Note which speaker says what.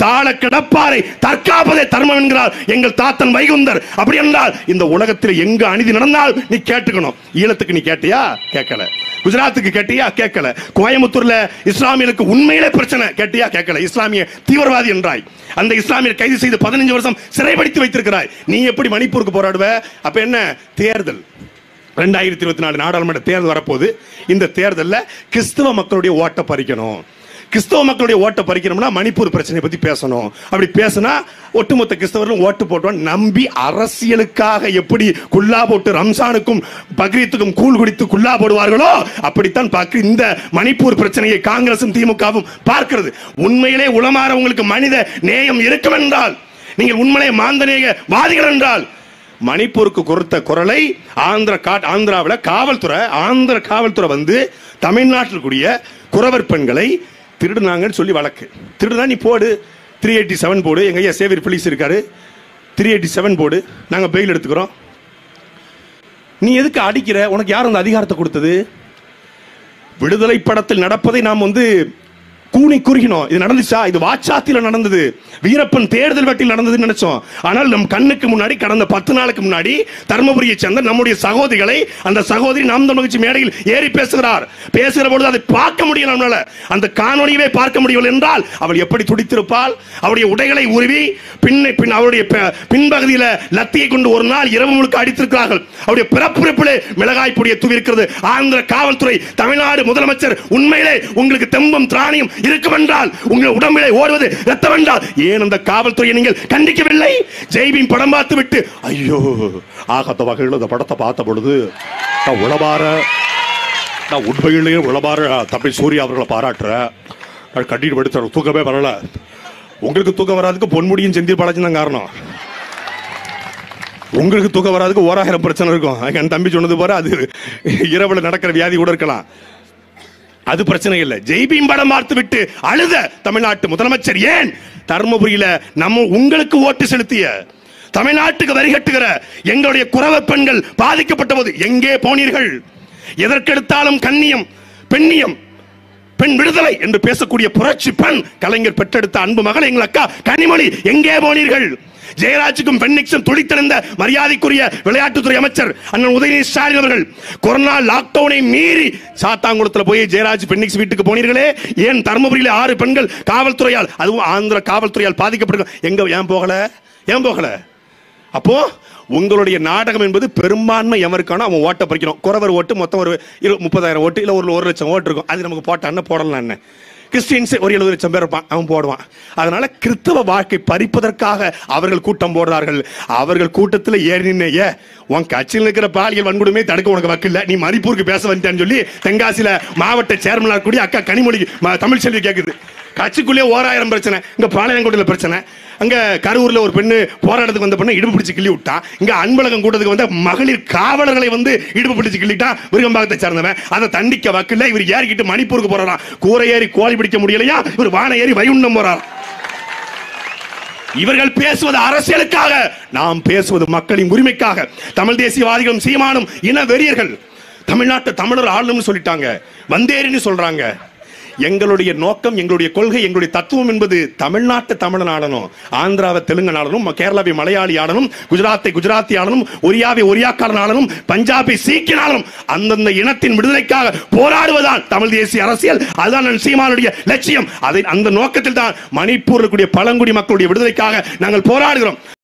Speaker 1: தாழ கிடப்பாரை தற்காப்பதே தர்மம் என்கிறார் எங்கள் தாத்தன் வைகுந்தர் அப்படி என்றால் இந்த உலகத்தில் எங்க அநீதி நடந்தால் நீ கேட்டுக்கணும் ஈழத்துக்கு நீ கேட்டியா கேட்கல குஜராத்துக்கு கேட்டியா கேட்கல கோயம்புத்தூர்ல இஸ்லாமியர்களுக்கு உண்மையிலே பிரச்சனை கேட்டியா கேட்கல இஸ்லாமிய தீவிரவாதி என்றாய் அந்த இஸ்லாமியர் கைது செய்து பதினஞ்சு வருஷம் சிறைப்படுத்தி வைத்திருக்கிறாய் நீ எப்படி மணிப்பூருக்கு போராடுவ அப்ப என்ன தேர்தல் ரெண்டாயிரத்தி இருபத்தி நாலு நாடாளுமன்ற தேர்தல் வரப்போகுது இந்த தேர்தலில் கிறிஸ்தவ மக்களுடைய ஓட்டை பறிக்கணும் கிறிஸ்தவ மக்களுடைய ஓட்டை பறிக்கணும்னா மணிப்பூர் பிரச்சனையை பத்தி பேசணும் அப்படி பேசினா ஒட்டுமொத்த கிறிஸ்தவர்களும் ஓட்டு போட்டோம் நம்பி அரசியலுக்காக எப்படி குல்லா போட்டு ரம்சானுக்கும் பக்ரீத்துக்கும் கூழ் குடித்து குல்லா போடுவார்களோ அப்படித்தான் பார்க்க இந்த மணிப்பூர் பிரச்சனையை காங்கிரசும் திமுகவும் பார்க்கிறது உண்மையிலே உளமாற உங்களுக்கு மனித நேயம் இருக்கும் என்றால் நீங்கள் உண்மையிலே மாந்தநேய வாதிகள் என்றால் மணிப்பூருக்கு கொடுத்த குரலை ஆந்திர கா- ஆந்திராவில் காவல்துறை ஆந்திர காவல்துறை வந்து தமிழ்நாட்டில் கூடிய குறவர் பெண்களை திருடுனாங்கன்னு சொல்லி வழக்கு திருடுனா நீ போடு த்ரீ எயிட்டி செவன் போடு எங்க ஐயா சேவியர் போலீஸ் இருக்காரு த்ரீ எயிட்டி செவன் போடு நாங்க பெயில் எடுத்துக்கிறோம் நீ எதுக்கு அடிக்கிற உனக்கு யார் அந்த அதிகாரத்தை கொடுத்தது விடுதலை படத்தில் நடப்பதை நாம் வந்து கூனி குறுகினோம் இது நடந்துச்சா இது வாச்சாத்தில நடந்தது வீரப்பன் தேர்தல் வெட்டில் நடந்ததுன்னு நினைச்சோம் ஆனால் நம் கண்ணுக்கு முன்னாடி கடந்த பத்து நாளுக்கு முன்னாடி தர்மபுரியை சேர்ந்த நம்முடைய சகோதரிகளை அந்த சகோதரி நாம் தமிழ் மேடையில் ஏறி பேசுகிறார் பேசுகிற பொழுது அதை பார்க்க முடியல நம்மளால அந்த காணொளியவே பார்க்க முடியவில்லை என்றால் அவள் எப்படி துடித்திருப்பாள் அவருடைய உடைகளை உருவி பின்னை பின் அவருடைய ப- பின்பகுதியில லத்தியை கொண்டு ஒரு நாள் இரவு முழுக்க அடித்திருக்கிறார்கள் அவருடைய பிறப்புறுப்பிலே மிளகாய் பொடியை தூவிருக்கிறது ஆந்திர காவல்துறை தமிழ்நாடு முதலமைச்சர் உண்மையிலே உங்களுக்கு தெம்பம் திராணியம் இருக்கும் என்றால் உங்கள் உடம்பிலே ஓடுவது ரத்தம் என்றால் ஏன் அந்த காவல்துறையை நீங்கள் கண்டிக்கவில்லை ஜெய்பீம் படம் பார்த்து விட்டு ஐயோ ஆகத்த வகையில் அந்த படத்தை பார்த்த பொழுது நான் உளமாற நான் உண்மையிலேயே உளமாற தம்பி சூர்யா அவர்களை பாராட்டுறேன் நான் கட்டிட்டு படுத்த தூக்கமே வரல உங்களுக்கு தூக்கம் வராதுக்கு பொன்முடியும் செந்தில் பாலாஜி தான் காரணம் உங்களுக்கு தூக்கம் வராதுக்கு ஓராயிரம் பிரச்சனை இருக்கும் என் தம்பி சொன்னது போற அது இரவுல நடக்கிற வியாதி கூட இருக்கலாம் அது பிரச்சனை இல்லை ஜெய்பீம் படம் பார்த்து விட்டு அழுத தமிழ்நாட்டு முதலமைச்சர் ஏன் தர்மபுரியில நம்ம உங்களுக்கு ஓட்டு செலுத்திய தமிழ்நாட்டுக்கு வரி கட்டுகிற எங்களுடைய குறவ பெண்கள் பாதிக்கப்பட்ட போது எங்கே போனீர்கள் எதற்கெடுத்தாலும் கண்ணியம் பெண்ணியம் பெண் விடுதலை என்று பேசக்கூடிய புரட்சி பெண் கலைஞர் பெற்றெடுத்த அன்பு மகள் எங்கள் அக்கா கனிமொழி எங்கே போனீர்கள் ஜெயராஜுக்கும் பெண்ணிக்ஸும் துடித்திருந்த மரியாதைக்குரிய விளையாட்டுத்துறை அமைச்சர் அண்ணன் உதயநிதி ஸ்டாலின் அவர்கள் கொரோனா லாக்டவுனை மீறி சாத்தாங்குளத்தில் போய் ஜெயராஜ் பெண்ணிக்ஸ் வீட்டுக்கு போனீர்களே ஏன் தருமபுரியில ஆறு பெண்கள் காவல்துறையால் அதுவும் ஆந்திர காவல்துறையால் பாதிக்கப்பட்டிருக்க எங்க ஏன் போகல ஏன் போகல அப்போ உங்களுடைய நாடகம் என்பது பெரும்பான்மை எவருக்கானோ அவன் ஓட்டை பறிக்கணும் குறவர் ஓட்டு மொத்தம் ஒரு இரு முப்பதாயிரம் ஓட்டு இல்லை ஒரு ஒரு லட்சம் ஓட்டு இருக்கும் அது நமக்கு போட்டான்னு போடலாம் என்ன கிறிஸ்டியன்ஸ் ஒரு எழுபது லட்சம் பேர் இருப்பான் அவன் போடுவான் அதனால கிறிஸ்தவ வாழ்க்கை பறிப்பதற்காக அவர்கள் கூட்டம் போடுறார்கள் அவர்கள் கூட்டத்தில் ஏறி நின்று ஏ உன் கட்சியில் இருக்கிற பாலியல் வன்கொடுமை தடுக்க உனக்கு வக்கில்ல நீ மணிப்பூருக்கு பேச வந்துட்டான்னு சொல்லி தென்காசியில மாவட்ட சேர்மனா கூடிய அக்கா கனிமொழி ம- தமிழ் செல்வி கேக்குது கட்சிக்குள்ளே ஓராயிரம் பிரச்சனை இங்க பாளையங்கோட்டையில பிரச்சனை அங்க கரூர்ல ஒரு பெண்ணு போராட்டத்துக்கு வந்த பெண்ணை இடுப்பு பிடிச்சு கிள்ளி விட்டா இங்க அன்பழகம் கூட்டத்துக்கு வந்த மகளிர் காவலர்களை வந்து இடுப்பு பிடிச்சு கிள்ளிட்டான் விருகம்பாகத்தை சேர்ந்தவன் அதை தண்டிக்க வக்கில்ல இவர் ஏறிக்கிட்டு மணிப்பூருக்கு போறாராம் கூரை ஏறி கோழி பிடிக்க முடியலையா இவர் வான ஏறி வைகுண்டம் போறாராம் இவர்கள் பேசுவது அரசியலுக்காக நாம் பேசுவது மக்களின் உரிமைக்காக தமிழ் தேசியவாதிகளும் சீமானும் இன வெறியர்கள் தமிழ்நாட்டு தமிழர் ஆளும்னு சொல்லிட்டாங்க வந்தேரின்னு சொல்றாங்க எங்களுடைய நோக்கம் எங்களுடைய கொள்கை எங்களுடைய தத்துவம் என்பது தமிழ்நாட்டு தமிழன் ஆளணும் ஆந்திராவை தெலுங்கன் ஆளணும் கேரளாவை மலையாளி ஆளணும் குஜராத்தை குஜராத்தி ஆளணும் ஒரியாவை ஒரியாக்காரன் ஆளணும் பஞ்சாபை சீக்கியன் ஆளணும் அந்தந்த இனத்தின் விடுதலைக்காக போராடுவதுதான் தமிழ் தேசிய அரசியல் அதுதான் நான் சீமானுடைய லட்சியம் அதை அந்த நோக்கத்தில் தான் மணிப்பூரில் கூடிய பழங்குடி மக்களுடைய விடுதலைக்காக நாங்கள் போராடுகிறோம்